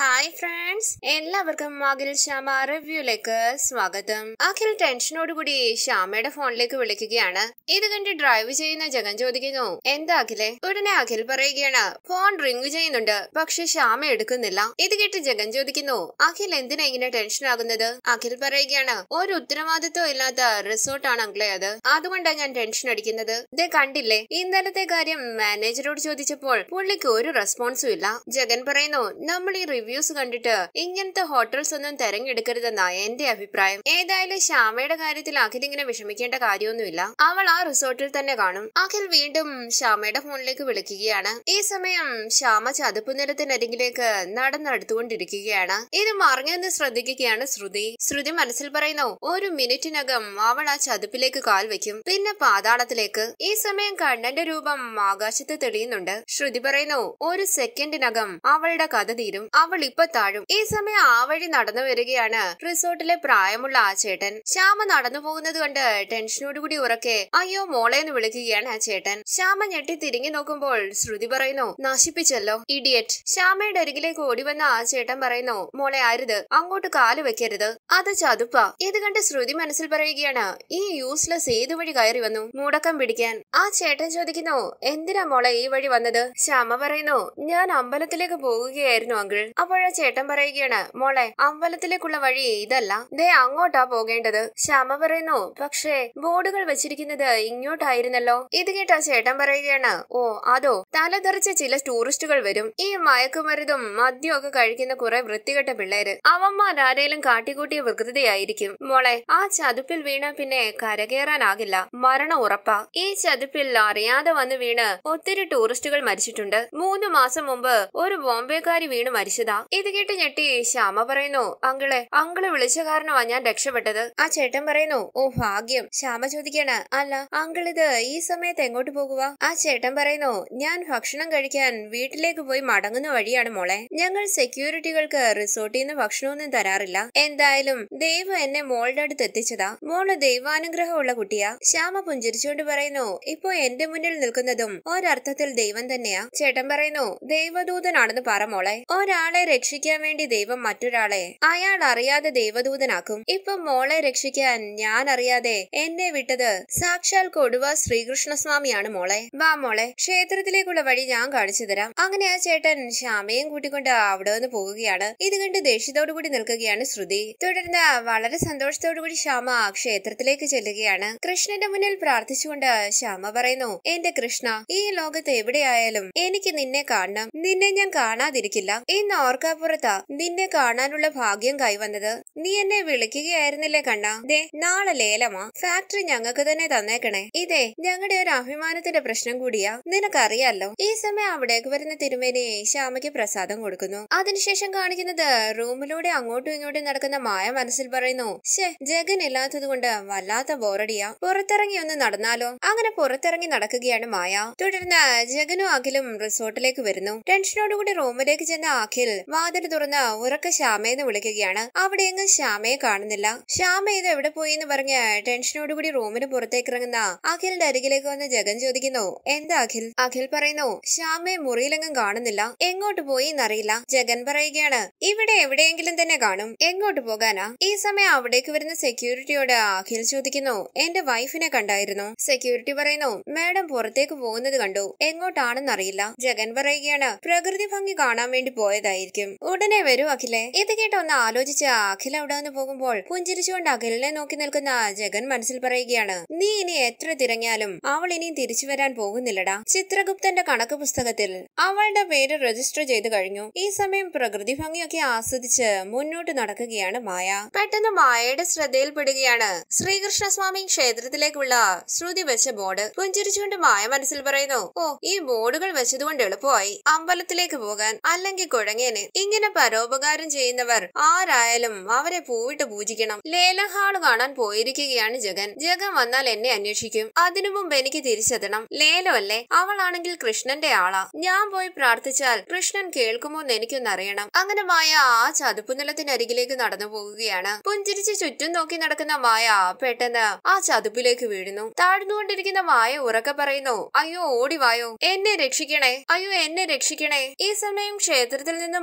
hi friends എല്ലാവർക്കും അഖിൽ ശ്യാമ റിവ്യൂലേക്ക് സ്വാഗതം അഖിൽ ടെൻഷനോടുകൂടി ശ്യാമയുടെ ഫോണിലേക്ക് വിളിക്കുകയാണ് ഇത് കണ്ട് ഡ്രൈവ് ചെയ്യുന്ന ജഗൻ ചോദിക്കുന്നു എന്താ അഖിലെ ഉടനെ അഖിൽ പറയുകയാണ് ഫോൺ റിങ് ചെയ്യുന്നുണ്ട് പക്ഷെ ശ്യാമ എടുക്കുന്നില്ല ഇത് കേട്ട് ജഗൻ ചോദിക്കുന്നു അഖിൽ എന്തിനാ ഇങ്ങനെ ടെൻഷൻ ആകുന്നത് അഖിൽ പറയുകയാണ് ഒരു ഉത്തരവാദിത്വം ഇല്ലാത്ത റിസോർട്ടാണ് അങ്കിളെ അത് അതുകൊണ്ടാണ് ഞാൻ ടെൻഷൻ അടിക്കുന്നത് ഇത് കണ്ടില്ലേ ഇന്നലത്തെ കാര്യം മാനേജറോട് ചോദിച്ചപ്പോൾ പുള്ളിക്ക് ഒരു റെസ്പോൺസും ഇല്ല ജഗൻ പറയുന്നു നമ്മൾ ഈ റിവ്യൂസ് കണ്ടിട്ട് ഇങ്ങനത്തെ ഹോട്ടൽസ് ഒന്നും തെരഞ്ഞെടുക്കരുതെന്നാ എന്റെ അഭിപ്രായം ഏതായാലും ശ്യാമയുടെ കാര്യത്തിൽ അഖിൽ ഇങ്ങനെ വിഷമിക്കേണ്ട കാര്യമൊന്നുമില്ല അവൾ ആ റിസോർട്ടിൽ തന്നെ കാണും അഖിൽ വീണ്ടും ശ്യാമയുടെ ഫോണിലേക്ക് വിളിക്കുകയാണ് ഈ സമയം ശ്യാമ ചതുപ്പ് നിലത്തിനരികിലേക്ക് നടന്നെടുത്തുകൊണ്ടിരിക്കുകയാണ് ഇത് മറിഞ്ഞെന്ന് ശ്രദ്ധിക്കുകയാണ് ശ്രുതി ശ്രുതി മനസ്സിൽ പറയുന്നു ഒരു മിനിറ്റിനകം അവൾ ആ ചതുപ്പിലേക്ക് കാൽ വെക്കും പിന്നെ പാതാളത്തിലേക്ക് ഈ സമയം കണ്ണന്റെ രൂപം ആകാശത്ത് തെളിയുന്നുണ്ട് ശ്രുതി പറയുന്നു ഒരു സെക്കൻഡിനകം അവളുടെ കഥ തീരും അവൾ ഇപ്പൊ താഴും ഈ സമയം ആ വഴി നടന്നു വരികയാണ് റിസോർട്ടിലെ പ്രായമുള്ള ആ ചേട്ടൻ ശ്യാമ നടന്നു പോകുന്നത് കണ്ട് ടെൻഷനോടുകൂടി ഉറക്കെ അയ്യോ മോളെ എന്ന് വിളിക്കുകയാണ് ആ ചേട്ടൻ ശ്യാമ ഞെട്ടി തിരിഞ്ഞു നോക്കുമ്പോൾ ശ്രുതി പറയുന്നു നശിപ്പിച്ചല്ലോ ഇഡിയറ്റ് ശ്യാമയുടെ അരികിലേക്ക് ഓടി വന്ന ആ ചേട്ടൻ പറയുന്നു മോളെ അരുത് അങ്ങോട്ട് കാല് വെക്കരുത് അത് ചതുപ്പ ഇത് കണ്ട് ശ്രുതി മനസ്സിൽ പറയുകയാണ് ഈ യൂസ്ലെസ് ഏത് വഴി കയറി വന്നു മൂടക്കം പിടിക്കാൻ ആ ചേട്ടൻ ചോദിക്കുന്നു എന്തിനാ മോളെ ഈ വഴി വന്നത് ശ്യാമ പറയുന്നു ഞാൻ അമ്പലത്തിലേക്ക് പോകുകയായിരുന്നു അങ്കിൾ അപ്പോഴാ ചേട്ടൻ പറയുകയാണ് മോളെ അമ്പലത്തിലേക്കുള്ള വഴി ഇതല്ല ദേ അങ്ങോട്ടാ പോകേണ്ടത് ശ്യാമ പറയുന്നു പക്ഷേ ബോർഡുകൾ വെച്ചിരിക്കുന്നത് ഇങ്ങോട്ടായിരുന്നല്ലോ ഇത് കേട്ട ചേട്ടൻ പറയുകയാണ് ഓ അതോ തലതെറിച്ച ചില ടൂറിസ്റ്റുകൾ വരും ഈ മയക്കുമരുന്നും മദ്യം ഒക്കെ കഴിക്കുന്ന കുറെ വൃത്തികെട്ട പിള്ളേര് അവന്മാരാരേലും കാട്ടിക്കൂട്ടിയ വികൃതിയായിരിക്കും മോളെ ആ ചതുപ്പിൽ വീണ പിന്നെ കരകയറാനാകില്ല മരണം ഉറപ്പാ ഈ ചതുപ്പിൽ അറിയാതെ വന്ന് വീണ് ഒത്തിരി ടൂറിസ്റ്റുകൾ മരിച്ചിട്ടുണ്ട് മൂന്ന് മാസം മുമ്പ് ഒരു ബോംബെക്കാരി വീണ് മരിച്ചതാ ഇത് കേട്ട് ഞെട്ടി ശ്യാമ പറയുന്നു അങ്കിളെ അങ്കിള് വിളിച്ച കാരണമാ ഞാൻ രക്ഷപ്പെട്ടത് ആ ചേട്ടൻ പറയുന്നു ഓ ഭാഗ്യം ശ്യാമ ചോദിക്കാണ് അല്ല അങ്കിൾ ഇത് ഈ സമയത്ത് എങ്ങോട്ട് പോകുക ആ ചേട്ടൻ പറയുന്നു ഞാൻ ഭക്ഷണം കഴിക്കാൻ വീട്ടിലേക്ക് പോയി മടങ്ങുന്ന വഴിയാണ് മോളെ ഞങ്ങൾ സെക്യൂരിറ്റികൾക്ക് റിസോർട്ടിൽ നിന്ന് ഭക്ഷണമൊന്നും തരാറില്ല എന്തായാലും ദൈവം എന്നെ മോളുടെ അടുത്ത് എത്തിച്ചതാ മോള് ദൈവാനുഗ്രഹമുള്ള കുട്ടിയാ ശ്യാമ പുഞ്ചിരിച്ചുകൊണ്ട് പറയുന്നു ഇപ്പൊ എന്റെ മുന്നിൽ നിൽക്കുന്നതും ഒരർത്ഥത്തിൽ ദൈവം തന്നെയാ ചേട്ടൻ പറയുന്നു ദൈവദൂതനാണെന്ന് പറ മോളെ ഒരാളെ രക്ഷിക്കാൻ വേണ്ടി ദൈവം മറ്റൊരാളെ അയാൾ അറിയാതെ ദൈവദൂതനാക്കും ഇപ്പൊ മോളെ രക്ഷിക്കാൻ ഞാൻ അറിയാതെ എന്നെ വിട്ടത് സാക്ഷാൽ കൊടുവ ശ്രീകൃഷ്ണസ്വാമിയാണ് മോളെ വാ മോളെ ക്ഷേത്രത്തിലേക്കുള്ള വഴി ഞാൻ കാണിച്ചു തരാം അങ്ങനെ ആ ചേട്ടൻ ശ്യാമയും കൂട്ടിക്കൊണ്ട് അവിടെ നിന്ന് പോകുകയാണ് ഇത് കണ്ട് ദേഷ്യത്തോടു കൂടി നിൽക്കുകയാണ് ശ്രുതി തുടർന്ന് വളരെ സന്തോഷത്തോടു കൂടി ശ്യാമ ക്ഷേത്രത്തിലേക്ക് ചെല്ലുകയാണ് കൃഷ്ണന്റെ മുന്നിൽ പ്രാർത്ഥിച്ചുകൊണ്ട് ശ്യാമ പറയുന്നു എന്റെ കൃഷ്ണ ഈ ലോകത്ത് എവിടെയായാലും എനിക്ക് നിന്നെ കാണണം നിന്നെ ഞാൻ കാണാതിരിക്കില്ല ഇന്ന് ഓർക്കാപ്പുറത്താ നിന്നെ കാണാനുള്ള ഭാഗ്യം കൈവന്നത് നീ എന്നെ വിളിക്കുകയായിരുന്നില്ലേ കണ്ണ ദേ നാളെ ലേലമാ ഫാക്ടറി ഞങ്ങൾക്ക് തന്നെ തന്നേക്കണേ ഇതേ ഞങ്ങളുടെ ഒരു അഭിമാനത്തിന്റെ പ്രശ്നം കൂടിയാ നിനക്കറിയാലോ ഈ സമയം അവിടേക്ക് വരുന്ന തിരുമേനി ശ്യാമയ്ക്ക് പ്രസാദം കൊടുക്കുന്നു അതിനുശേഷം കാണിക്കുന്നത് റൂമിലൂടെ അങ്ങോട്ടും ഇങ്ങോട്ടും നടക്കുന്ന മായ മനസ്സിൽ പറയുന്നു ശേ ജഗൻ ഇല്ലാത്തത് കൊണ്ട് വല്ലാത്ത ബോറടിയാ പുറത്തിറങ്ങി ഒന്ന് നടന്നാലോ അങ്ങനെ പുറത്തിറങ്ങി നടക്കുകയാണ് മായ തുടർന്ന് ജഗനും അഖിലും റിസോർട്ടിലേക്ക് വരുന്നു ടെൻഷനോടുകൂടി റൂമിലേക്ക് ചെന്ന അഖിൽ വാതിൽ തുറന്ന് ഉറക്ക ശ്യാമയെന്ന് വിളിക്കുകയാണ് അവിടെ എങ്ങും ശ്യാമയെ കാണുന്നില്ല ശ്യാമ ഇത് എവിടെ പോയി എന്ന് പറഞ്ഞ് ടെൻഷനോടുകൂടി റൂമിന് പുറത്തേക്ക് ഇറങ്ങുന്ന അഖിലിന്റെ അരികിലേക്ക് വന്ന് ജഗൻ ചോദിക്കുന്നു എന്താ അഖിൽ അഖിൽ പറയുന്നു ശ്യാമയെ മുറിയിലെങ്ങും കാണുന്നില്ല എങ്ങോട്ട് പോയി എന്നറിയില്ല ജഗൻ പറയുകയാണ് ഇവിടെ എവിടെയെങ്കിലും തന്നെ കാണും എങ്ങോട്ട് പോകാനാ ഈ സമയം അവിടേക്ക് വരുന്ന സെക്യൂരിറ്റിയോട് അഖിൽ ചോദിക്കുന്നു എന്റെ വൈഫിനെ കണ്ടായിരുന്നു സെക്യൂരിറ്റി പറയുന്നു മാഡം പുറത്തേക്ക് പോകുന്നത് കണ്ടു എങ്ങോട്ടാണെന്നറിയില്ല ജഗൻ പറയുകയാണ് പ്രകൃതി ഭംഗി കാണാൻ വേണ്ടി പോയതായിരിക്കും ഉടനെ വരൂ അഖിലെ ഇത് കേട്ട് ഒന്ന് ആലോചിച്ച് അഖിൽ അവിടെ നിന്ന് പോകുമ്പോൾ പുഞ്ചിരിച്ചുകൊണ്ട് അഖിലിനെ നോക്കി നിൽക്കുന്ന ജഗൻ മനസ്സിൽ പറയുകയാണ് നീ ഇനി എത്ര തിരഞ്ഞാലും അവൾ ഇനിയും തിരിച്ചു വരാൻ പോകുന്നില്ലടാ ചിത്രഗുപ്തന്റെ കണക്ക് പുസ്തകത്തിൽ അവളുടെ പേര് രജിസ്റ്റർ ചെയ്തു കഴിഞ്ഞു ഈ സമയം പ്രകൃതി ഭംഗിയൊക്കെ ആസ്വദിച്ച് മുന്നോട്ട് നടക്കുകയാണ് മായ പെട്ടെന്ന് മായയുടെ ശ്രദ്ധയിൽപ്പെടുകയാണ് ശ്രീകൃഷ്ണസ്വാമി ക്ഷേത്രത്തിലേക്കുള്ള ശ്രുതി വെച്ച ബോർഡ് പുഞ്ചിരിച്ചുകൊണ്ട് മായ മനസ്സിൽ പറയുന്നു ഓ ഈ ബോർഡുകൾ വെച്ചതുകൊണ്ട് എളുപ്പമായി അമ്പലത്തിലേക്ക് പോകാൻ അല്ലെങ്കിൽ കുഴങ്ങേനെ ഇങ്ങനെ പരോപകാരം ചെയ്യുന്നവർ ആരായാലും അവരെ പൂവിട്ട് പൂജിക്കണം ലേലം ഹാള് കാണാൻ പോയിരിക്കുകയാണ് ജഗൻ ജഗൻ വന്നാൽ എന്നെ അന്വേഷിക്കും അതിനു മുമ്പ് എനിക്ക് തിരിച്ചെത്തണം ലേലമല്ലേ അവളാണെങ്കിൽ കൃഷ്ണന്റെ ആളാ ഞാൻ പോയി പ്രാർത്ഥിച്ചാൽ കൃഷ്ണൻ കേൾക്കുമോ എന്ന് എനിക്കൊന്നറിയണം അങ്ങനെ മായ ആ ചതുപ്പ് നിലത്തിനരികിലേക്ക് നടന്നു പോകുകയാണ് പുഞ്ചിരിച്ച് ചുറ്റും നോക്കി നടക്കുന്ന മായ പെട്ടെന്ന് ആ ചതുപ്പിലേക്ക് വീഴുന്നു താഴ്ന്നുകൊണ്ടിരിക്കുന്ന മായ ഉറക്കെ പറയുന്നു അയ്യോ ഓടി വായോ എന്നെ രക്ഷിക്കണേ അയ്യോ എന്നെ രക്ഷിക്കണേ ഈ സമയം ക്ഷേത്രത്തിൽ നിന്നും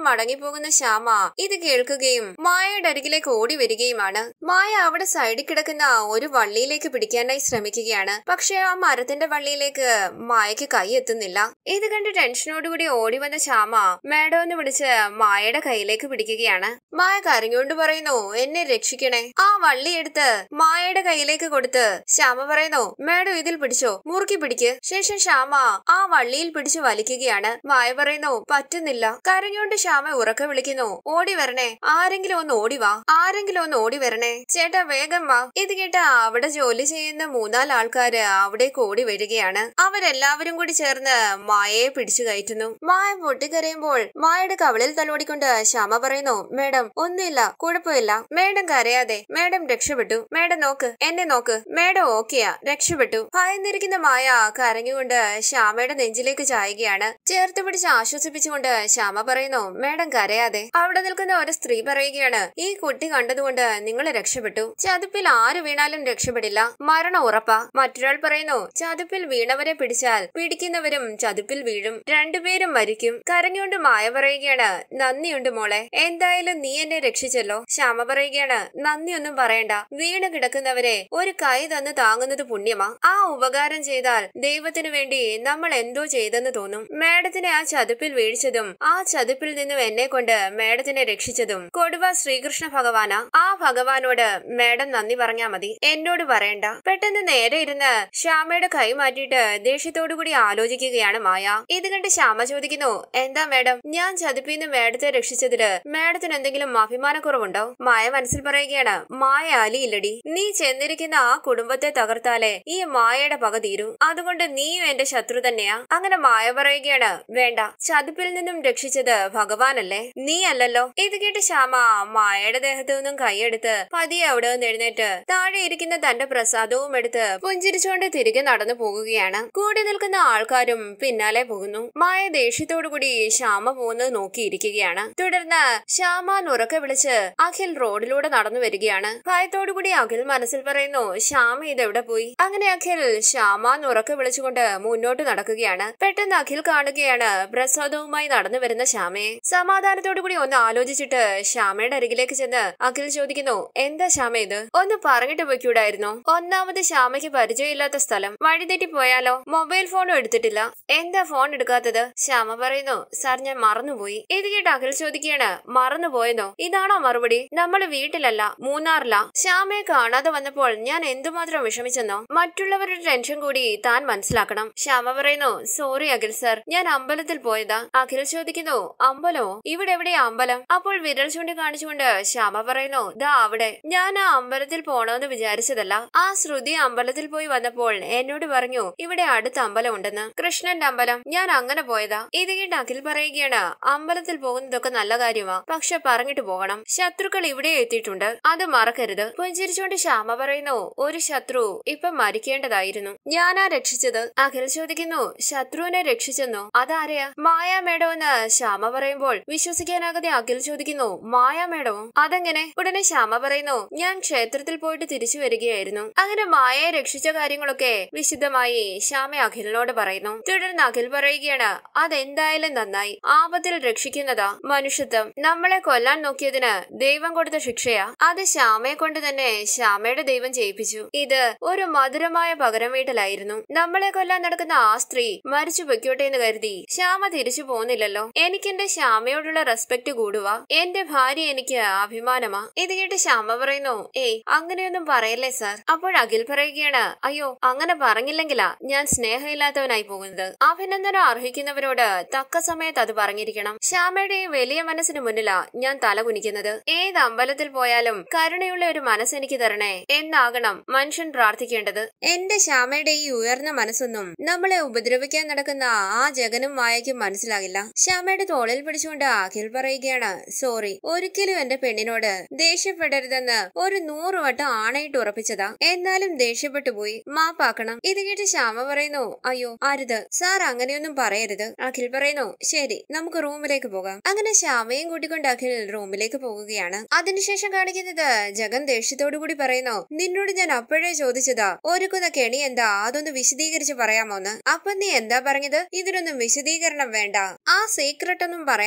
മടങ്ങിപ്പോകുന്ന ശ്യാമ ഇത് കേൾക്കുകയും മായയുടെ അരികിലേക്ക് ഓടി വരികയുമാണ് മായ അവിടെ സൈഡിൽ കിടക്കുന്ന ഒരു വള്ളിയിലേക്ക് പിടിക്കാനായി ശ്രമിക്കുകയാണ് പക്ഷെ ആ മരത്തിന്റെ വള്ളിയിലേക്ക് മായക്ക് കൈ എത്തുന്നില്ല ഇത് കണ്ട് ടെൻഷനോടുകൂടി ഓടി വന്ന ശ്യാമ മേഡം എന്ന് വിളിച്ച് മായയുടെ കയ്യിലേക്ക് പിടിക്കുകയാണ് മായ കരഞ്ഞുകൊണ്ട് പറയുന്നു എന്നെ രക്ഷിക്കണേ ആ വള്ളി എടുത്ത് മായയുടെ കയ്യിലേക്ക് കൊടുത്ത് ശ്യാമ പറയുന്നു മേഡം ഇതിൽ പിടിച്ചോ മുറുക്കി പിടിക്ക് ശേഷം ശ്യാമ ആ വള്ളിയിൽ പിടിച്ചു വലിക്കുകയാണ് മായ പറയുന്നു പറ്റുന്നില്ല കരഞ്ഞുകൊണ്ട് ശ്യാമ ഉറക്കെ വിളിക്കുന്നു ഓടി വരണേ ആരെങ്കിലും ഒന്ന് ഓടി വാ ആരെങ്കിലും ഒന്ന് ഓടി വരണേ ചേട്ടാ വേഗം വാ ഇത് കേട്ട അവിടെ ജോലി ചെയ്യുന്ന മൂന്നാല് ആൾക്കാര് അവിടേക്ക് ഓടി വരികയാണ് അവരെല്ലാവരും കൂടി ചേർന്ന് മായയെ പിടിച്ചു കയറ്റുന്നു മായ പൊട്ടിക്കരയുമ്പോൾ മായയുടെ കവളിൽ തലോടിക്കൊണ്ട് ശ്യാമ പറയുന്നു മേഡം ഒന്നുമില്ല കുഴപ്പമില്ല മേഡം കരയാതെ മേഡം രക്ഷപ്പെട്ടു മേഡം നോക്ക് എന്നെ നോക്ക് മേഡം ഓക്കെയാ രക്ഷപ്പെട്ടു ഭയന്നിരിക്കുന്ന മായ കരഞ്ഞുകൊണ്ട് ശ്യാമയുടെ നെഞ്ചിലേക്ക് ചായുകയാണ് ചേർത്ത് പിടിച്ച് ആശ്വസിപ്പിച്ചുകൊണ്ട് ശ്യാമ പറയുന്നു മേഡം കരയാതെ അവിടെ നിൽക്കുന്ന ഒരു സ്ത്രീ പറയുകയാണ് ഈ കുട്ടി കണ്ടതുകൊണ്ട് നിങ്ങൾ രക്ഷപ്പെട്ടു ചതുപ്പിൽ ആര് വീണാലും രക്ഷപ്പെടില്ല മരണം ഉറപ്പാ മറ്റൊരാൾ പറയുന്നു ചതുപ്പിൽ വീണവരെ പിടിച്ചാൽ പിടിക്കുന്നവരും ചതുപ്പിൽ വീഴും രണ്ടുപേരും മരിക്കും കരഞ്ഞുകൊണ്ട് മായ പറയുകയാണ് നന്ദിയുണ്ട് മോളെ എന്തായാലും നീ എന്നെ രക്ഷിച്ചല്ലോ ശ്യാമ പറയുകയാണ് നന്ദിയൊന്നും പറയണ്ട വീണ് കിടക്കുന്നവരെ ഒരു കൈ തന്ന് താങ്ങുന്നത് പുണ്യമാ ആ ഉപകാരം ചെയ്താൽ ദൈവത്തിനു വേണ്ടി നമ്മൾ എന്തോ ചെയ്തെന്ന് തോന്നും മേഡത്തിനെ ആ ചതുപ്പിൽ വീഴ്ചതും ആ ചതുപ്പിൽ നിന്നും എന്നെ കൊണ്ട് മേഡത്തിനെ രക്ഷിച്ചതും കൊടുവ ശ്രീകൃഷ്ണ ഭഗവാനാ ആ ഭഗവാനോട് മേഡം നന്ദി പറഞ്ഞാ മതി എന്നോട് പറയണ്ട പെട്ടെന്ന് നേരെ ഇരുന്ന് ശ്യാമയുടെ കൈ മാറ്റിയിട്ട് ദേഷ്യത്തോടുകൂടി ആലോചിക്കുകയാണ് മായ ഇത് കണ്ട് ശ്യാമ ചോദിക്കുന്നു എന്താ മേഡം ഞാൻ ചതുപ്പിൽ നിന്ന് മേഡത്തെ രക്ഷിച്ചതില് മേഡത്തിന് എന്തെങ്കിലും അഭിമാനക്കുറവുണ്ടോ മായ മനസ്സിൽ പറയുകയാണ് മായ അലിയില്ലടി നീ ചെന്നിരിക്കുന്ന ആ കുടുംബത്തെ തകർത്താലേ ഈ മായയുടെ പക തീരൂ അതുകൊണ്ട് നീയും എന്റെ ശത്രു തന്നെയാ അങ്ങനെ മായ പറയുകയാണ് വേണ്ട ചതുപ്പിൽ നിന്നും രക്ഷിച്ചത് ഭഗവാനല്ലേ നീ അല്ലല്ലോ ഇത് കേട്ട് ശ്യാമ മായയുടെ ദേഹത്തു നിന്നും കൈയെടുത്ത് പതിയെ അവിടെ നിന്ന് എഴുന്നേറ്റ് താഴെ ഇരിക്കുന്ന തന്റെ പ്രസാദവും എടുത്ത് പുഞ്ചിരിച്ചുകൊണ്ട് തിരികെ നടന്നു പോകുകയാണ് കൂടി നിൽക്കുന്ന ആൾക്കാരും പിന്നാലെ പോകുന്നു മായ ദേഷ്യത്തോടുകൂടി ശ്യാമ പോകുന്നത് നോക്കിയിരിക്കുകയാണ് തുടർന്ന് ശ്യാമ ഉറക്കെ വിളിച്ച് അഖിൽ റോഡിലൂടെ നടന്നു വരികയാണ് ഭയത്തോടുകൂടി അഖിൽ മനസ്സിൽ പറയുന്നു ശ്യാമ ഇതെവിടെ പോയി അങ്ങനെ അഖിൽ ശ്യാമ ഉറക്കെ വിളിച്ചുകൊണ്ട് മുന്നോട്ട് നടക്കുകയാണ് പെട്ടെന്ന് അഖിൽ കാണുകയാണ് പ്രസാദവുമായി നടന്നു വരുന്ന ശ്യാമയെ സമാധാനത്തോടുകൂടി ഒന്ന് ആലോചിച്ചിട്ട് ശ്യാമയുടെ അരികിലേക്ക് ചെന്ന് അഖിൽ ചോദിക്കുന്നു എന്താ ശ്യാമ ഇത് ഒന്ന് പറഞ്ഞിട്ട് വെക്കൂടായിരുന്നോ ഒന്നാമത് ശ്യാമയ്ക്ക് പരിചയമില്ലാത്ത സ്ഥലം വഴിതെറ്റി പോയാലോ മൊബൈൽ ഫോണും എടുത്തിട്ടില്ല എന്താ ഫോൺ എടുക്കാത്തത് ശ്യാമ പറയുന്നു സാർ ഞാൻ മറന്നുപോയി ഇത് കേട്ട് അഖിൽ ചോദിക്കുകയാണ് മറന്നുപോയെന്നോ ഇതാണോ മറുപടി നമ്മൾ വീട്ടിലല്ല മൂന്നാറില ശ്യാമയെ കാണാതെ വന്നപ്പോൾ ഞാൻ എന്തുമാത്രം വിഷമിച്ചെന്നോ മറ്റുള്ളവരുടെ ടെൻഷൻ കൂടി താൻ മനസ്സിലാക്കണം ശ്യാമ പറയുന്നു സോറി അഖിൽ സർ ഞാൻ അമ്പലത്തിൽ പോയതാ അഖിൽ ചോദിക്കുന്നു അമ്പലമോ ഇവിടെ എവിടെയാ അമ്പലം അപ്പോൾ വിരൽ ചൂണ്ടി കാണിച്ചുകൊണ്ട് ശ്യാമ പറയുന്നു ദാ അവിടെ ഞാൻ ആ അമ്പലത്തിൽ പോണോന്ന് വിചാരിച്ചതല്ല ആ ശ്രുതി അമ്പലത്തിൽ പോയി വന്നപ്പോൾ എന്നോട് പറഞ്ഞു ഇവിടെ അടുത്ത അമ്പലം ഉണ്ടെന്ന് കൃഷ്ണന്റെ അമ്പലം ഞാൻ അങ്ങനെ പോയതാ ഇത് കേട്ട് അഖിൽ പറയുകയാണ് അമ്പലത്തിൽ പോകുന്നതൊക്കെ നല്ല കാര്യമാ പക്ഷെ പറഞ്ഞിട്ട് പോകണം ശത്രുക്കൾ ഇവിടെ എത്തിയിട്ടുണ്ട് അത് മറക്കരുത് പുഞ്ചിരിച്ചുകൊണ്ട് ശ്യാമ പറയുന്നു ഒരു ശത്രു ഇപ്പൊ മരിക്കേണ്ടതായിരുന്നു ഞാനാ രക്ഷിച്ചത് അഖിൽ ചോദിക്കുന്നു ശത്രുവിനെ രക്ഷിച്ചെന്നോ അതാരെയാ മായ മേഡം എന്ന് ശ്യാമ പറയുമ്പോൾ വിശ്വസിക്കാനാകാതെ അഖിൽ ചോദിക്കുന്നു മായ മേഡമോ അതെങ്ങനെ ഉടനെ ശ്യാമ പറയുന്നു ഞാൻ ക്ഷേത്രത്തിൽ പോയിട്ട് തിരിച്ചു വരികയായിരുന്നു അങ്ങനെ മായയെ രക്ഷിച്ച കാര്യങ്ങളൊക്കെ വിശദമായി ശ്യാമ അഖിലിനോട് പറയുന്നു തുടർന്ന് അഖിൽ പറയുകയാണ് അതെന്തായാലും നന്നായി ആപത്തിൽ രക്ഷിക്കുന്നതാ മനുഷ്യത്വം നമ്മളെ കൊല്ലാൻ നോക്കിയതിന് ദൈവം കൊടുത്ത ശിക്ഷയാ അത് ശ്യാമയെ കൊണ്ട് തന്നെ ശ്യാമയുടെ ദൈവം ചെയ്യിപ്പിച്ചു ഇത് ഒരു മധുരമായ പകരം വീട്ടലായിരുന്നു നമ്മളെ കൊല്ലാൻ നടക്കുന്ന ആ സ്ത്രീ മരിച്ചു വെക്കോട്ടെ എന്ന് കരുതി ശ്യാമ തിരിച്ചു പോകുന്നില്ലല്ലോ എനിക്കെന്റെ ശ്യാമയോടുള്ള റെസ്പെക്ട് കൂടുക എന്റെ ഭാര്യ എനിക്ക് അഭിമാനമാ ഇത് കേട്ട് ശ്യാമ പറയുന്നു ഏയ് അങ്ങനെയൊന്നും പറയല്ലേ സാർ അപ്പോൾ അഖിൽ പറയുകയാണ് അയ്യോ അങ്ങനെ പറഞ്ഞില്ലെങ്കിലാ ഞാൻ സ്നേഹമില്ലാത്തവനായി പോകുന്നത് അഭിനന്ദനം അർഹിക്കുന്നവരോട് തക്ക സമയത്ത് അത് പറഞ്ഞിരിക്കണം ശ്യാമയുടെ ഈ വലിയ മനസ്സിന് മുന്നിലാ ഞാൻ തല കുനിക്കുന്നത് ഏത് അമ്പലത്തിൽ പോയാലും കരുണയുള്ള ഒരു മനസ്സ് എനിക്ക് തരണേ എന്നാകണം മനുഷ്യൻ പ്രാർത്ഥിക്കേണ്ടത് എന്റെ ശ്യാമയുടെ ഈ ഉയർന്ന മനസ്സൊന്നും നമ്മളെ ഉപദ്രവിക്കാൻ നടക്കുന്ന ആ ജഗനും മായയ്ക്കും മനസ്സിലാകില്ല ശ്യാമയുടെ തോളിൽ പിടിച്ചുകൊണ്ട് അഖിൽ പറയുകയാണ് സോറി ഒരിക്കലും എന്റെ പെണ്ണിനോട് ദേഷ്യപ്പെടരുതെന്ന് ഒരു നൂറ് വട്ടം ആണയിട്ട് ഉറപ്പിച്ചതാ എന്നാലും ദേഷ്യപ്പെട്ടു പോയി മാപ്പാക്കണം ഇത് കേട്ട് ശ്യാമ പറയുന്നു അയ്യോ അരുത് സാർ അങ്ങനെയൊന്നും പറയരുത് അഖിൽ പറയുന്നു ശരി നമുക്ക് റൂമിലേക്ക് പോകാം അങ്ങനെ ശ്യാമയും കൂട്ടിക്കൊണ്ട് അഖിൽ റൂമിലേക്ക് പോകുകയാണ് അതിനുശേഷം കാണിക്കുന്നത് ജഗൻ ദേഷ്യത്തോടു കൂടി പറയുന്നു നിന്നോട് ഞാൻ അപ്പോഴേ ചോദിച്ചതാ ഒരുക്കുന്ന കെണി എന്താ അതൊന്ന് വിശദീകരിച്ച് പറയാമോന്ന് അപ്പൊ നീ എന്താ പറഞ്ഞത് ഇതിനൊന്നും വിശദീകരണം വേണ്ട ആ സീക്രട്ട് ഒന്നും പറയാൻ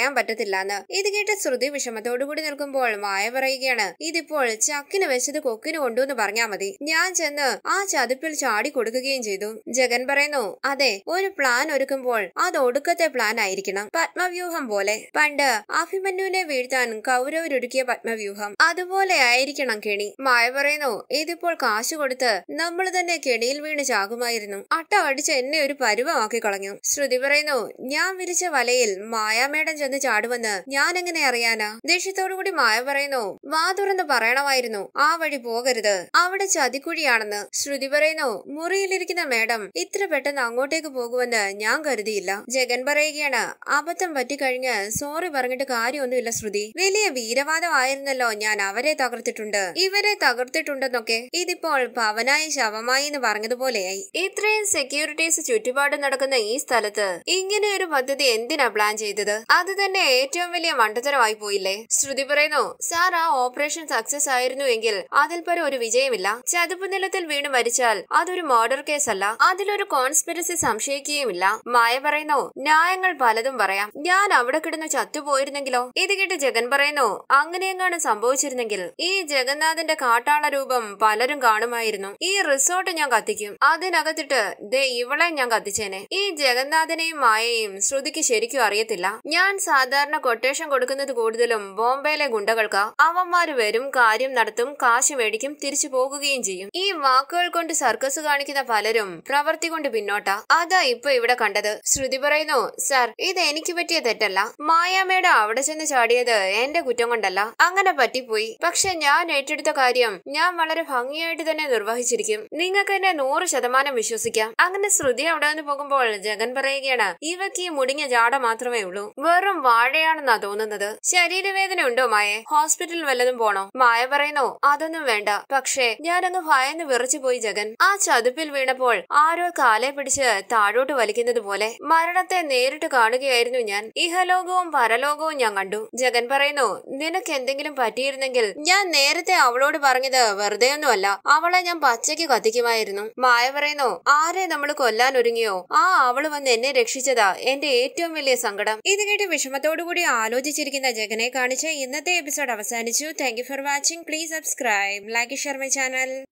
പറയാൻ പറ്റത്തില്ലെന്ന് ഇത് കേട്ട് ശ്രുതി വിഷമത്തോടു കൂടി നിൽക്കുമ്പോൾ മായ പറയുകയാണ് ഇതിപ്പോൾ ചക്കിന് വെച്ചത് കൊക്കിന് കൊണ്ടുവന്ന് പറഞ്ഞാ മതി ഞാൻ ചെന്ന് ആ ചതുപ്പിൽ ചാടി കൊടുക്കുകയും ചെയ്തു ജഗൻ പറയുന്നു അതെ ഒരു പ്ലാൻ ഒരുക്കുമ്പോൾ അത് ഒടുക്കത്തെ പ്ലാൻ ആയിരിക്കണം പത്മവ്യൂഹം പോലെ പണ്ട് അഭിമന്യുവിനെ വീഴ്ത്താൻ കൗരവരൊരുക്കിയ പത്മവ്യൂഹം അതുപോലെ ആയിരിക്കണം കെണി മായ പറയുന്നു ഇതിപ്പോൾ കാശ് കൊടുത്ത് നമ്മൾ തന്നെ കെണിയിൽ വീണ് ചാകുമായിരുന്നു അട്ട അടിച്ച് എന്നെ ഒരു പരുവമാക്കി കളഞ്ഞു ശ്രുതി പറയുന്നു ഞാൻ വിരിച്ച വലയിൽ മായാമേടം ചെന്ന് ചാടുമെന്ന് ഞാൻ എങ്ങനെ അറിയാനാ ദേഷ്യത്തോടുകൂടി മായ പറയുന്നു വാ തുറന്ന് പറയണമായിരുന്നു ആ വഴി പോകരുത് അവിടെ ചതിക്കുഴിയാണെന്ന് ശ്രുതി പറയുന്നു മുറിയിലിരിക്കുന്ന മേഡം ഇത്ര പെട്ടെന്ന് അങ്ങോട്ടേക്ക് പോകുമെന്ന് ഞാൻ കരുതിയില്ല ജഗൻ പറയുകയാണ് അബദ്ധം പറ്റിക്കഴിഞ്ഞ് സോറി പറഞ്ഞിട്ട് കാര്യമൊന്നുമില്ല ശ്രുതി വലിയ വീരവാദമായിരുന്നല്ലോ ഞാൻ അവരെ തകർത്തിട്ടുണ്ട് ഇവരെ തകർത്തിട്ടുണ്ടെന്നൊക്കെ ഇതിപ്പോൾ പവനായി ശവമായി എന്ന് പറഞ്ഞതുപോലെയായി ഇത്രയും സെക്യൂരിറ്റീസ് ചുറ്റുപാട് നടക്കുന്ന ഈ സ്ഥലത്ത് ഇങ്ങനെ ഒരു പദ്ധതി എന്തിനാ പ്ലാൻ ചെയ്തത് അത് തന്നെ ഏറ്റവും വലിയ മണ്ടത്തരമായി പോയില്ലേ ശ്രുതി പറയുന്നു സാർ ആ ഓപ്പറേഷൻ സക്സസ് ആയിരുന്നു എങ്കിൽ അതിൽ പരം ഒരു വിജയമില്ല ചതുപ്പ് നിലത്തിൽ വീണ് മരിച്ചാൽ അതൊരു മർഡർ കേസ് അല്ല അതിലൊരു കോൺസ്പിരസി സംശയിക്കുകയുമില്ല മായ പറയുന്നു ന്യായങ്ങൾ പലതും പറയാം ഞാൻ അവിടെ കിടന്ന് ചത്തുപോയിരുന്നെങ്കിലോ ഇത് കേട്ട് ജഗൻ പറയുന്നു അങ്ങനെയെങ്ങാണ് സംഭവിച്ചിരുന്നെങ്കിൽ ഈ ജഗന്നാഥന്റെ കാട്ടാള രൂപം പലരും കാണുമായിരുന്നു ഈ റിസോർട്ട് ഞാൻ കത്തിക്കും അതിനകത്തിട്ട് ദേ ഇവളെ ഞാൻ കത്തിച്ചേനെ ഈ ജഗന്നാഥനെയും മായയും ശ്രുതിക്ക് ശരിക്കും അറിയത്തില്ല ഞാൻ സാധാരണ കൊട്ടേഷൻ കൊടുക്കുന്നത് കൂടുതലും ബോംബെയിലെ ഗുണ്ടകൾക്കാ അവന്മാര് വരും കാര്യം നടത്തും കാശ് മേടിക്കും തിരിച്ചു പോകുകയും ചെയ്യും ഈ വാക്കുകൾ കൊണ്ട് സർക്കസ് കാണിക്കുന്ന പലരും പ്രവർത്തി കൊണ്ട് പിന്നോട്ടാ അതാ ഇപ്പൊ ഇവിടെ കണ്ടത് ശ്രുതി പറയുന്നു സർ ഇത് എനിക്ക് പറ്റിയ തെറ്റല്ല മായാമേട അവിടെ ചെന്ന് ചാടിയത് എന്റെ കുറ്റം കൊണ്ടല്ല അങ്ങനെ പറ്റിപ്പോയി പക്ഷെ ഞാൻ ഏറ്റെടുത്ത കാര്യം ഞാൻ വളരെ ഭംഗിയായിട്ട് തന്നെ നിർവഹിച്ചിരിക്കും നിങ്ങൾക്ക് എന്നെ നൂറ് ശതമാനം വിശ്വസിക്കാം അങ്ങനെ ശ്രുതി അവിടെ നിന്ന് പോകുമ്പോൾ ജഗൻ പറയുകയാണ് ഇവക്ക് ഈ മുടിഞ്ഞ ജാട മാത്രമേ ഉള്ളൂ വെറും വാഴയാണെന്നാ തോന്നുന്നത് ശരീരവേദന ഉണ്ടോ മായെ ഹോസ്പിറ്റലിൽ വല്ലതും പോണോ മായ പറയുന്നു അതൊന്നും വേണ്ട പക്ഷേ ഞാനങ്ങ് ഭയന്ന് വിറച്ചു പോയി ജഗൻ ആ ചതുപ്പിൽ വീണപ്പോൾ ആരോ കാലെ പിടിച്ച് താഴോട്ട് വലിക്കുന്നത് പോലെ മരണത്തെ നേരിട്ട് കാണുകയായിരുന്നു ഞാൻ ഇഹലോകവും പരലോകവും ഞാൻ കണ്ടു ജഗൻ പറയുന്നു നിനക്ക് എന്തെങ്കിലും പറ്റിയിരുന്നെങ്കിൽ ഞാൻ നേരത്തെ അവളോട് പറഞ്ഞത് വെറുതെ ഒന്നുമല്ല അവളെ ഞാൻ പച്ചയ്ക്ക് കത്തിക്കുമായിരുന്നു മായ പറയുന്നു ആരെ നമ്മൾ കൊല്ലാൻ ഒരുങ്ങിയോ ആ അവള് വന്ന് എന്നെ രക്ഷിച്ചതാ എന്റെ ഏറ്റവും വലിയ സങ്കടം ഇത് കേട്ട് വിഷമത്തോടുകൂടി ആലോചിച്ചിരിക്കുന്ന ജഗനെ കാണിച്ച് ഇന്നത്തെ എപ്പിസോഡ് അവസാനിച്ചു thank you for watching please subscribe like share my channel